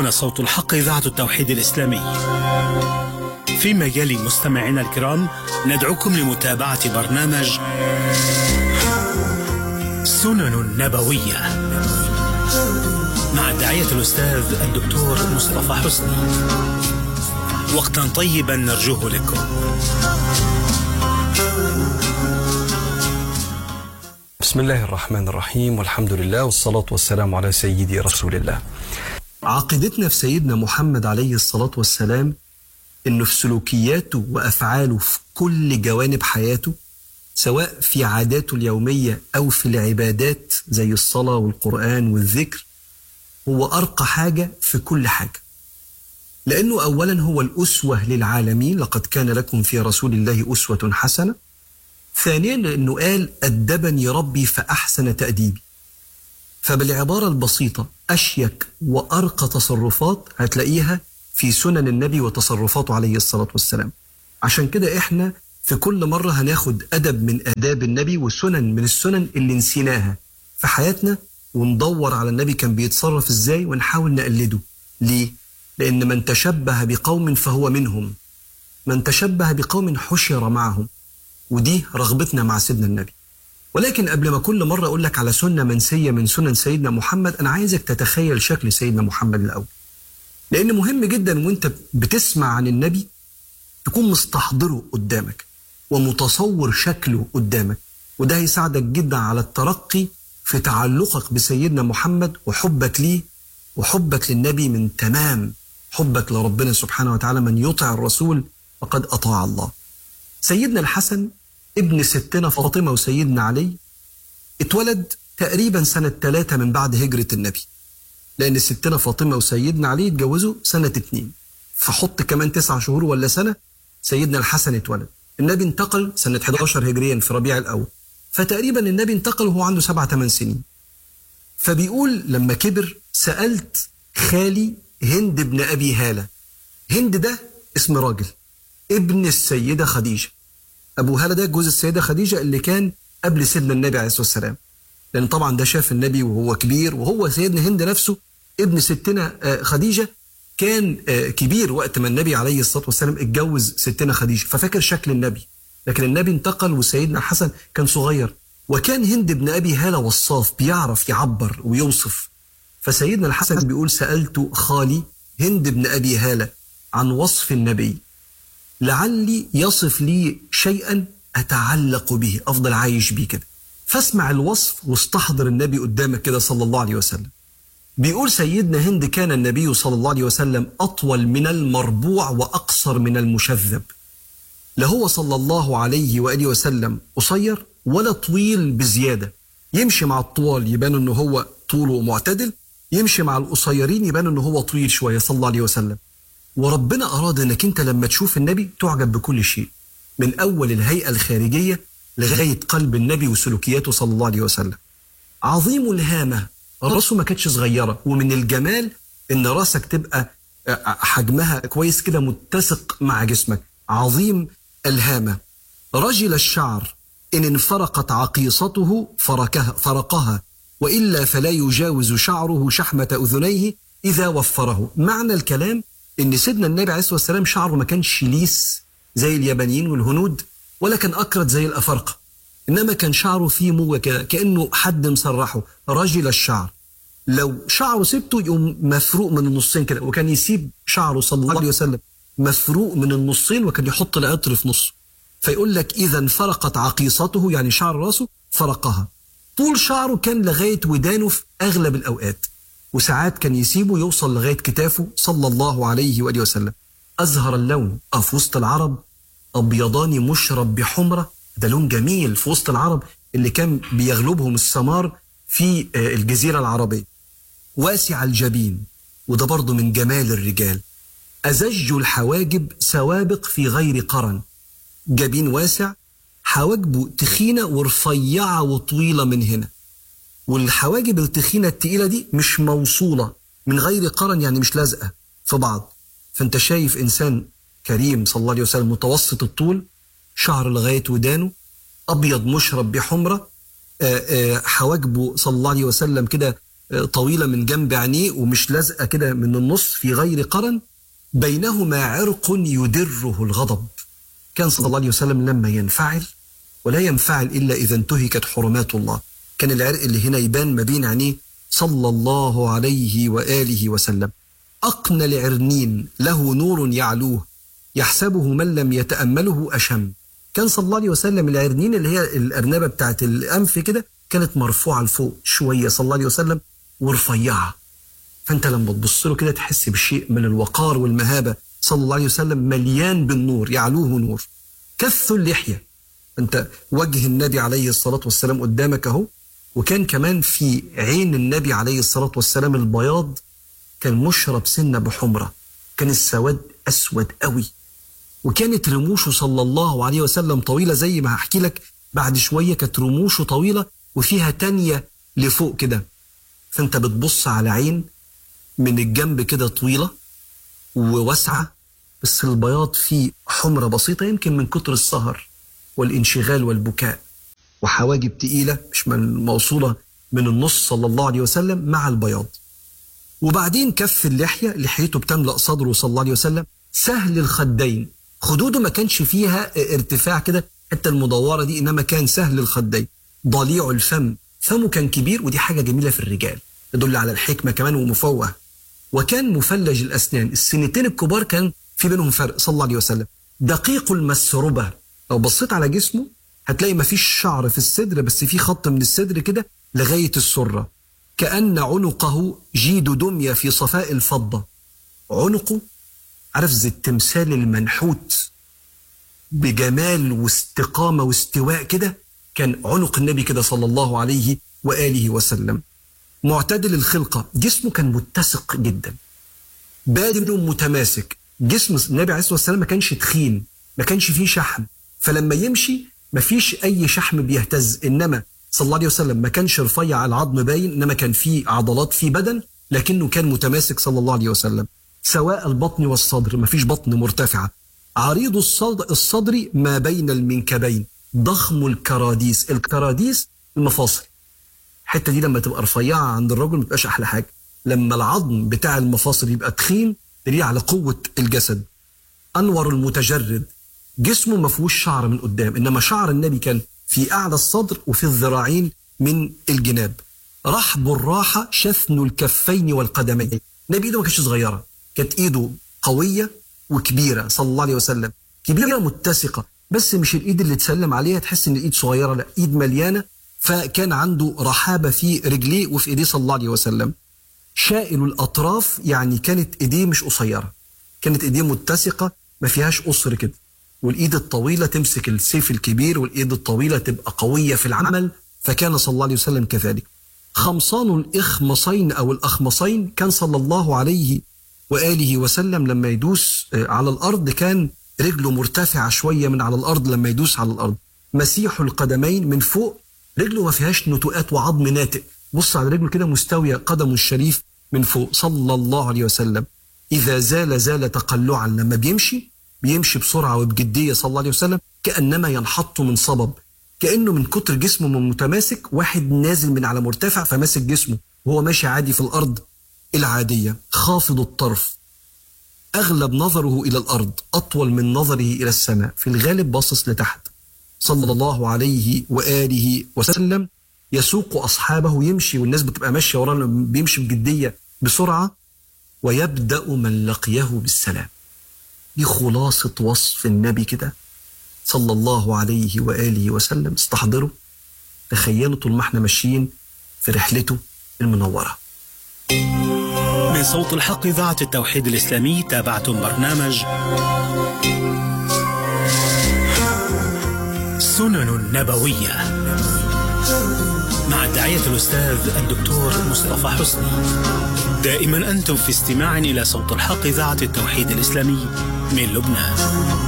هنا صوت الحق إذاعة التوحيد الإسلامي فيما يلي مستمعينا الكرام ندعوكم لمتابعة برنامج سنن نبوية مع الداعية الأستاذ الدكتور مصطفى حسني وقتا طيبا نرجوه لكم بسم الله الرحمن الرحيم والحمد لله والصلاة والسلام على سيدي رسول الله عقيدتنا في سيدنا محمد عليه الصلاة والسلام انه في سلوكياته وافعاله في كل جوانب حياته سواء في عاداته اليومية او في العبادات زي الصلاة والقرآن والذكر هو ارقى حاجة في كل حاجة لانه اولا هو الاسوة للعالمين لقد كان لكم في رسول الله اسوة حسنة ثانيا لانه قال ادبني ربي فاحسن تاديبي فبالعباره البسيطه اشيك وارقى تصرفات هتلاقيها في سنن النبي وتصرفاته عليه الصلاه والسلام عشان كده احنا في كل مره هناخد ادب من اداب النبي وسنن من السنن اللي نسيناها في حياتنا وندور على النبي كان بيتصرف ازاي ونحاول نقلده ليه لان من تشبه بقوم فهو منهم من تشبه بقوم حشر معهم ودي رغبتنا مع سيدنا النبي ولكن قبل ما كل مرة أقول لك على سنة منسية من سنن سيدنا محمد أنا عايزك تتخيل شكل سيدنا محمد الأول لأن مهم جدا وأنت بتسمع عن النبي تكون مستحضره قدامك ومتصور شكله قدامك وده هيساعدك جدا على الترقي في تعلقك بسيدنا محمد وحبك ليه وحبك للنبي من تمام حبك لربنا سبحانه وتعالى من يطع الرسول فقد أطاع الله سيدنا الحسن ابن ستنا فاطمة وسيدنا علي اتولد تقريبا سنة ثلاثة من بعد هجرة النبي لأن ستنا فاطمة وسيدنا علي اتجوزوا سنة اتنين فحط كمان تسعة شهور ولا سنة سيدنا الحسن اتولد النبي انتقل سنة 11 هجريا في ربيع الأول فتقريبا النبي انتقل وهو عنده سبعة ثمان سنين فبيقول لما كبر سألت خالي هند بن أبي هالة هند ده اسم راجل ابن السيدة خديجة أبو هالة ده جوز السيدة خديجة اللي كان قبل سيدنا النبي عليه الصلاة والسلام لأن طبعا ده شاف النبي وهو كبير وهو سيدنا هند نفسه ابن ستنا خديجة كان كبير وقت ما النبي عليه الصلاة والسلام اتجوز ستنا خديجة ففاكر شكل النبي لكن النبي انتقل وسيدنا الحسن كان صغير وكان هند بن أبي هالة وصاف بيعرف يعبر ويوصف فسيدنا الحسن بيقول سألت خالي هند بن أبي هالة عن وصف النبي لعلي يصف لي شيئا أتعلق به أفضل عايش بيه كده فاسمع الوصف واستحضر النبي قدامك كده صلى الله عليه وسلم بيقول سيدنا هند كان النبي صلى الله عليه وسلم أطول من المربوع وأقصر من المشذب لا هو صلى الله عليه وآله وسلم قصير ولا طويل بزيادة يمشي مع الطوال يبان أنه هو طوله معتدل يمشي مع القصيرين يبان أنه هو طويل شوية صلى الله عليه وسلم وربنا أراد أنك أنت لما تشوف النبي تعجب بكل شيء من أول الهيئة الخارجية لغاية قلب النبي وسلوكياته صلى الله عليه وسلم عظيم الهامة راسه ما كانتش صغيرة ومن الجمال أن راسك تبقى حجمها كويس كده متسق مع جسمك عظيم الهامة رجل الشعر إن انفرقت عقيصته فركها, فرقها وإلا فلا يجاوز شعره شحمة أذنيه إذا وفره معنى الكلام ان سيدنا النبي عليه الصلاه والسلام شعره ما كانش ليس زي اليابانيين والهنود ولا كان اكرت زي الافارقه انما كان شعره فيه موجه كده كانه حد مسرحه رجل الشعر لو شعره سبته يقوم مفروق من النصين كده وكان يسيب شعره صلى الله عليه وسلم مفروق من النصين وكان يحط العطر في نصه فيقول لك اذا انفرقت عقيصته يعني شعر راسه فرقها طول شعره كان لغايه ودانه في اغلب الاوقات وساعات كان يسيبه يوصل لغايه كتافه صلى الله عليه واله وسلم. ازهر اللون اه في وسط العرب ابيضان مشرب بحمره ده لون جميل في وسط العرب اللي كان بيغلبهم السمار في الجزيره العربيه. واسع الجبين وده برضه من جمال الرجال. أزج الحواجب سوابق في غير قرن. جبين واسع حواجبه تخينه ورفيعه وطويله من هنا. والحواجب التخينة التقيلة دي مش موصولة من غير قرن يعني مش لازقة في بعض فانت شايف إنسان كريم صلى الله عليه وسلم متوسط الطول شعر لغاية ودانه أبيض مشرب بحمرة حواجبه صلى الله عليه وسلم كده طويلة من جنب عينيه ومش لازقة كده من النص في غير قرن بينهما عرق يدره الغضب كان صلى الله عليه وسلم لما ينفعل ولا ينفعل إلا إذا انتهكت حرمات الله كان العرق اللي هنا يبان ما بين عينيه صلى الله عليه وآله وسلم أقنى العرنين له نور يعلوه يحسبه من لم يتأمله أشم كان صلى الله عليه وسلم العرنين اللي هي الأرنبة بتاعت الأنف كده كانت مرفوعة لفوق شوية صلى الله عليه وسلم ورفيعة فأنت لما تبص له كده تحس بشيء من الوقار والمهابة صلى الله عليه وسلم مليان بالنور يعلوه نور كث اللحية أنت وجه النبي عليه الصلاة والسلام قدامك أهو وكان كمان في عين النبي عليه الصلاة والسلام البياض كان مشرب سنة بحمرة كان السواد أسود قوي وكانت رموشه صلى الله عليه وسلم طويلة زي ما هحكي لك بعد شوية كانت رموشه طويلة وفيها تانية لفوق كده فانت بتبص على عين من الجنب كده طويلة وواسعة بس البياض فيه حمرة بسيطة يمكن من كتر السهر والانشغال والبكاء وحواجب تقيلة مش من موصولة من النص صلى الله عليه وسلم مع البياض وبعدين كف اللحية لحيته بتملأ صدره صلى الله عليه وسلم سهل الخدين خدوده ما كانش فيها ارتفاع كده حتى المدورة دي إنما كان سهل الخدين ضليع الفم فمه كان كبير ودي حاجة جميلة في الرجال يدل على الحكمة كمان ومفوه وكان مفلج الأسنان السنتين الكبار كان في بينهم فرق صلى الله عليه وسلم دقيق المسربة لو بصيت على جسمه هتلاقي مفيش شعر في الصدر بس في خط من الصدر كده لغاية السرة كأن عنقه جيد دمية في صفاء الفضة عنقه عارف زي التمثال المنحوت بجمال واستقامة واستواء كده كان عنق النبي كده صلى الله عليه وآله وسلم معتدل الخلقة جسمه كان متسق جدا بادن متماسك جسم النبي عليه الصلاة والسلام ما كانش تخين ما كانش فيه شحم فلما يمشي ما فيش أي شحم بيهتز إنما صلى الله عليه وسلم ما كانش رفيع العظم باين إنما كان فيه عضلات في بدن لكنه كان متماسك صلى الله عليه وسلم سواء البطن والصدر ما فيش بطن مرتفعة عريض الصدر, الصدر ما بين المنكبين ضخم الكراديس الكراديس المفاصل الحته دي لما تبقى رفيعه عند الرجل ما تبقاش احلى حاجه لما العظم بتاع المفاصل يبقى تخين دليل على قوه الجسد انور المتجرد جسمه ما فيهوش شعر من قدام انما شعر النبي كان في اعلى الصدر وفي الذراعين من الجناب رحب الراحه شثن الكفين والقدمين النبي ايده ما كانتش صغيره كانت ايده قويه وكبيره صلى الله عليه وسلم كبيره متسقه بس مش الايد اللي تسلم عليها تحس ان الايد صغيره لا ايد مليانه فكان عنده رحابه في رجليه وفي ايديه صلى الله عليه وسلم شائل الاطراف يعني كانت ايديه مش قصيره كانت ايديه متسقه ما فيهاش قصر كده والايد الطويله تمسك السيف الكبير والايد الطويله تبقى قويه في العمل فكان صلى الله عليه وسلم كذلك خمصان الاخمصين او الاخمصين كان صلى الله عليه واله وسلم لما يدوس على الارض كان رجله مرتفعه شويه من على الارض لما يدوس على الارض مسيح القدمين من فوق رجله ما فيهاش نتوءات وعظم ناتئ بص على رجله كده مستويه قدمه الشريف من فوق صلى الله عليه وسلم اذا زال زال تقلعا لما بيمشي بيمشي بسرعه وبجديه صلى الله عليه وسلم كانما ينحط من صبب كانه من كتر جسمه من متماسك واحد نازل من على مرتفع فماسك جسمه وهو ماشي عادي في الارض العاديه خافض الطرف اغلب نظره الى الارض اطول من نظره الى السماء في الغالب باصص لتحت صلى الله عليه واله وسلم يسوق اصحابه يمشي والناس بتبقى ماشيه وراه بيمشي بجديه بسرعه ويبدا من لقيه بالسلام دي خلاصه وصف النبي كده صلى الله عليه واله وسلم استحضروا تخيلوا طول ما احنا ماشيين في رحلته المنوره من صوت الحق إذاعة التوحيد الإسلامي تابعتم برنامج سنن نبوية مع الداعية الأستاذ الدكتور مصطفى حسني دائما أنتم في استماع إلى صوت الحق إذاعة التوحيد الإسلامي من لبنان